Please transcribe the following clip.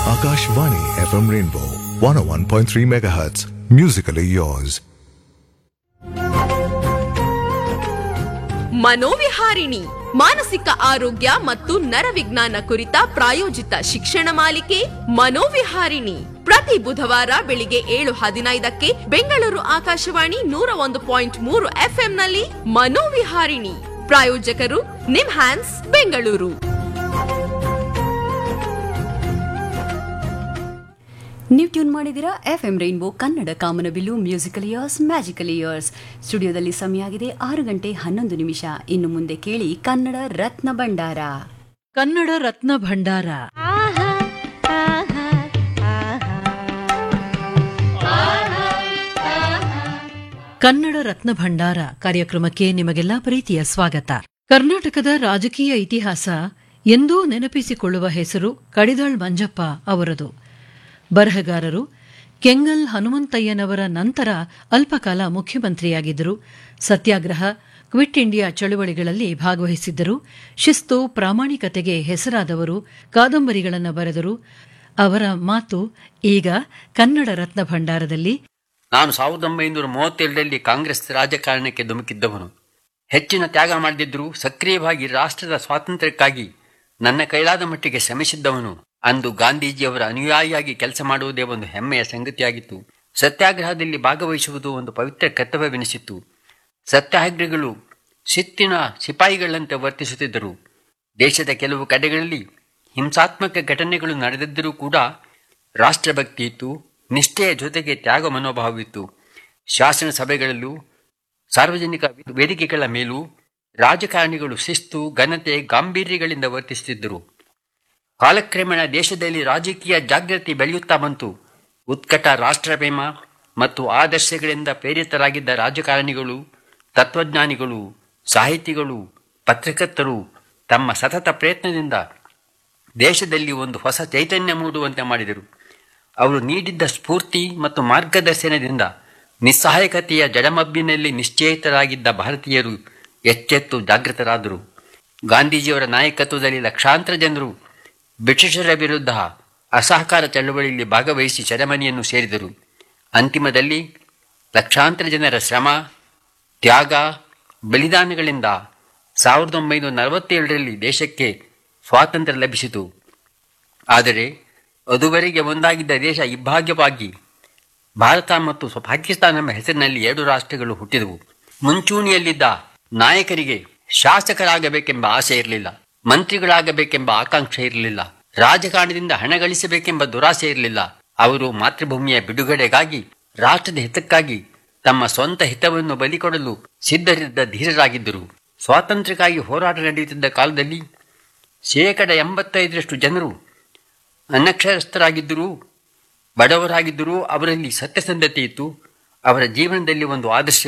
Akashvani FM Rainbow 101.3 MHz. Musically yours. ಮನೋವಿಹಾರಿಣಿ ಮಾನಸಿಕ ಆರೋಗ್ಯ ಮತ್ತು ನರವಿಜ್ಞಾನ ಕುರಿತ ಪ್ರಾಯೋಜಿತ ಶಿಕ್ಷಣ ಮಾಲಿಕೆ ಮನೋವಿಹಾರಿಣಿ ಪ್ರತಿ ಬುಧವಾರ ಬೆಳಿಗ್ಗೆ ಏಳು ಹದಿನೈದಕ್ಕೆ ಬೆಂಗಳೂರು ಆಕಾಶವಾಣಿ ನೂರ ಒಂದು ಪಾಯಿಂಟ್ ಮೂರು ಎಫ್ಎಂನಲ್ಲಿ ಮನೋವಿಹಾರಿಣಿ ಪ್ರಾಯೋಜಕರು ನಿಮ್ಹ್ಯಾನ್ಸ್ ಬೆಂಗಳೂರು ನೀವು ಟ್ಯೂನ್ ಮಾಡಿದ್ದೀರಾ ಎಫ್ ಎಂ ರೈನ್ಬೋ ಕನ್ನಡ ಕಾಮನಬಿಲ್ಲು ಮ್ಯೂಸಿಕಲ್ ಇಯರ್ಸ್ ಮ್ಯಾಜಿಕಲ್ ಇಯರ್ಸ್ ಸ್ಟುಡಿಯೋದಲ್ಲಿ ಸಮಯ ಆಗಿದೆ ಆರು ಗಂಟೆ ಹನ್ನೊಂದು ನಿಮಿಷ ಇನ್ನು ಮುಂದೆ ಕೇಳಿ ಕನ್ನಡ ರತ್ನ ಭಂಡಾರ ಕನ್ನಡ ರತ್ನ ಭಂಡಾರ ಕನ್ನಡ ರತ್ನ ಭಂಡಾರ ಕಾರ್ಯಕ್ರಮಕ್ಕೆ ನಿಮಗೆಲ್ಲ ಪ್ರೀತಿಯ ಸ್ವಾಗತ ಕರ್ನಾಟಕದ ರಾಜಕೀಯ ಇತಿಹಾಸ ಎಂದೂ ನೆನಪಿಸಿಕೊಳ್ಳುವ ಹೆಸರು ಕಡಿದಾಳ್ ಮಂಜಪ್ಪ ಅವರದು ಬರಹಗಾರರು ಕೆಂಗಲ್ ಹನುಮಂತಯ್ಯನವರ ನಂತರ ಅಲ್ಪಕಾಲ ಮುಖ್ಯಮಂತ್ರಿಯಾಗಿದ್ದರು ಸತ್ಯಾಗ್ರಹ ಕ್ವಿಟ್ ಇಂಡಿಯಾ ಚಳುವಳಿಗಳಲ್ಲಿ ಭಾಗವಹಿಸಿದ್ದರು ಶಿಸ್ತು ಪ್ರಾಮಾಣಿಕತೆಗೆ ಹೆಸರಾದವರು ಕಾದಂಬರಿಗಳನ್ನು ಬರೆದರು ಅವರ ಮಾತು ಈಗ ಕನ್ನಡ ರತ್ನ ಭಂಡಾರದಲ್ಲಿ ನಾನು ಸಾವಿರದ ಒಂಬೈನೂರ ಮೂವತ್ತೆರಡರಲ್ಲಿ ಕಾಂಗ್ರೆಸ್ ರಾಜಕಾರಣಕ್ಕೆ ಧುಮುಕಿದ್ದವನು ಹೆಚ್ಚಿನ ತ್ಯಾಗ ಮಾಡದಿದ್ದರೂ ಸಕ್ರಿಯವಾಗಿ ರಾಷ್ಟ್ರದ ಸ್ವಾತಂತ್ರ್ಯಕ್ಕಾಗಿ ನನ್ನ ಕೈಲಾದ ಮಟ್ಟಿಗೆ ಶ್ರಮಿಸಿದ್ದವನು ಅಂದು ಗಾಂಧೀಜಿಯವರ ಅನುಯಾಯಿಯಾಗಿ ಕೆಲಸ ಮಾಡುವುದೇ ಒಂದು ಹೆಮ್ಮೆಯ ಸಂಗತಿಯಾಗಿತ್ತು ಸತ್ಯಾಗ್ರಹದಲ್ಲಿ ಭಾಗವಹಿಸುವುದು ಒಂದು ಪವಿತ್ರ ಕರ್ತವ್ಯವೆನಿಸಿತ್ತು ಸತ್ಯಾಗ್ರಹಿಗಳು ಶಿತ್ತಿನ ಸಿಪಾಯಿಗಳಂತೆ ವರ್ತಿಸುತ್ತಿದ್ದರು ದೇಶದ ಕೆಲವು ಕಡೆಗಳಲ್ಲಿ ಹಿಂಸಾತ್ಮಕ ಘಟನೆಗಳು ನಡೆದಿದ್ದರೂ ಕೂಡ ರಾಷ್ಟ್ರಭಕ್ತಿ ಇತ್ತು ನಿಷ್ಠೆಯ ಜೊತೆಗೆ ತ್ಯಾಗ ಮನೋಭಾವವಿತ್ತು ಶಾಸನ ಸಭೆಗಳಲ್ಲೂ ಸಾರ್ವಜನಿಕ ವೇದಿಕೆಗಳ ಮೇಲೂ ರಾಜಕಾರಣಿಗಳು ಶಿಸ್ತು ಘನತೆ ಗಾಂಭೀರ್ಯಗಳಿಂದ ವರ್ತಿಸುತ್ತಿದ್ದರು ಕಾಲಕ್ರಮೇಣ ದೇಶದಲ್ಲಿ ರಾಜಕೀಯ ಜಾಗೃತಿ ಬೆಳೆಯುತ್ತಾ ಬಂತು ಉತ್ಕಟ ರಾಷ್ಟ್ರಪ್ರೇಮ ಮತ್ತು ಆದರ್ಶಗಳಿಂದ ಪ್ರೇರಿತರಾಗಿದ್ದ ರಾಜಕಾರಣಿಗಳು ತತ್ವಜ್ಞಾನಿಗಳು ಸಾಹಿತಿಗಳು ಪತ್ರಕರ್ತರು ತಮ್ಮ ಸತತ ಪ್ರಯತ್ನದಿಂದ ದೇಶದಲ್ಲಿ ಒಂದು ಹೊಸ ಚೈತನ್ಯ ಮೂಡುವಂತೆ ಮಾಡಿದರು ಅವರು ನೀಡಿದ್ದ ಸ್ಫೂರ್ತಿ ಮತ್ತು ಮಾರ್ಗದರ್ಶನದಿಂದ ನಿಸ್ಸಹಾಯಕತೆಯ ಜಡಮಬ್ಬಿನಲ್ಲಿ ನಿಶ್ಚಯಿತರಾಗಿದ್ದ ಭಾರತೀಯರು ಎಚ್ಚೆತ್ತು ಜಾಗೃತರಾದರು ಗಾಂಧೀಜಿಯವರ ನಾಯಕತ್ವದಲ್ಲಿ ಲಕ್ಷಾಂತರ ಜನರು ಬ್ರಿಟಿಷರ ವಿರುದ್ಧ ಅಸಹಕಾರ ಚಳವಳಿಯಲ್ಲಿ ಭಾಗವಹಿಸಿ ಸೆರೆಮನಿಯನ್ನು ಸೇರಿದರು ಅಂತಿಮದಲ್ಲಿ ಲಕ್ಷಾಂತರ ಜನರ ಶ್ರಮ ತ್ಯಾಗ ಬಲಿದಾನಗಳಿಂದ ಸಾವಿರದ ಒಂಬೈನೂರ ನಲವತ್ತೇಳರಲ್ಲಿ ದೇಶಕ್ಕೆ ಸ್ವಾತಂತ್ರ್ಯ ಲಭಿಸಿತು ಆದರೆ ಅದುವರೆಗೆ ಒಂದಾಗಿದ್ದ ದೇಶ ಇಬ್ಬಾಗ್ಯವಾಗಿ ಭಾರತ ಮತ್ತು ಸ್ವ- ಪಾಕಿಸ್ತಾನ ಎಂಬ ಹೆಸರಿನಲ್ಲಿ ಎರಡು ರಾಷ್ಟ್ರಗಳು ಹುಟ್ಟಿದವು ಮುಂಚೂಣಿಯಲ್ಲಿದ್ದ ನಾಯಕರಿಗೆ ಶಾಸಕರಾಗಬೇಕೆಂಬ ಆಸೆ ಇರಲಿಲ್ಲ ಮಂತ್ರಿಗಳಾಗಬೇಕೆಂಬ ಆಕಾಂಕ್ಷೆ ಇರಲಿಲ್ಲ ರಾಜಕಾರಣದಿಂದ ಹಣ ಗಳಿಸಬೇಕೆಂಬ ದುರಾಸೆ ಇರಲಿಲ್ಲ ಅವರು ಮಾತೃಭೂಮಿಯ ಬಿಡುಗಡೆಗಾಗಿ ರಾಷ್ಟ್ರದ ಹಿತಕ್ಕಾಗಿ ತಮ್ಮ ಸ್ವಂತ ಹಿತವನ್ನು ಬಲಿಕೊಡಲು ಸಿದ್ಧರಿದ್ದ ಧೀರರಾಗಿದ್ದರು ಸ್ವಾತಂತ್ರ್ಯಕ್ಕಾಗಿ ಹೋರಾಟ ನಡೆಯುತ್ತಿದ್ದ ಕಾಲದಲ್ಲಿ ಶೇಕಡ ಎಂಬತ್ತೈದರಷ್ಟು ಜನರು ಅನಕ್ಷರಸ್ಥರಾಗಿದ್ದರೂ ಬಡವರಾಗಿದ್ದರೂ ಅವರಲ್ಲಿ ಸತ್ಯಸಂಧತೆ ಇತ್ತು ಅವರ ಜೀವನದಲ್ಲಿ ಒಂದು ಆದರ್ಶ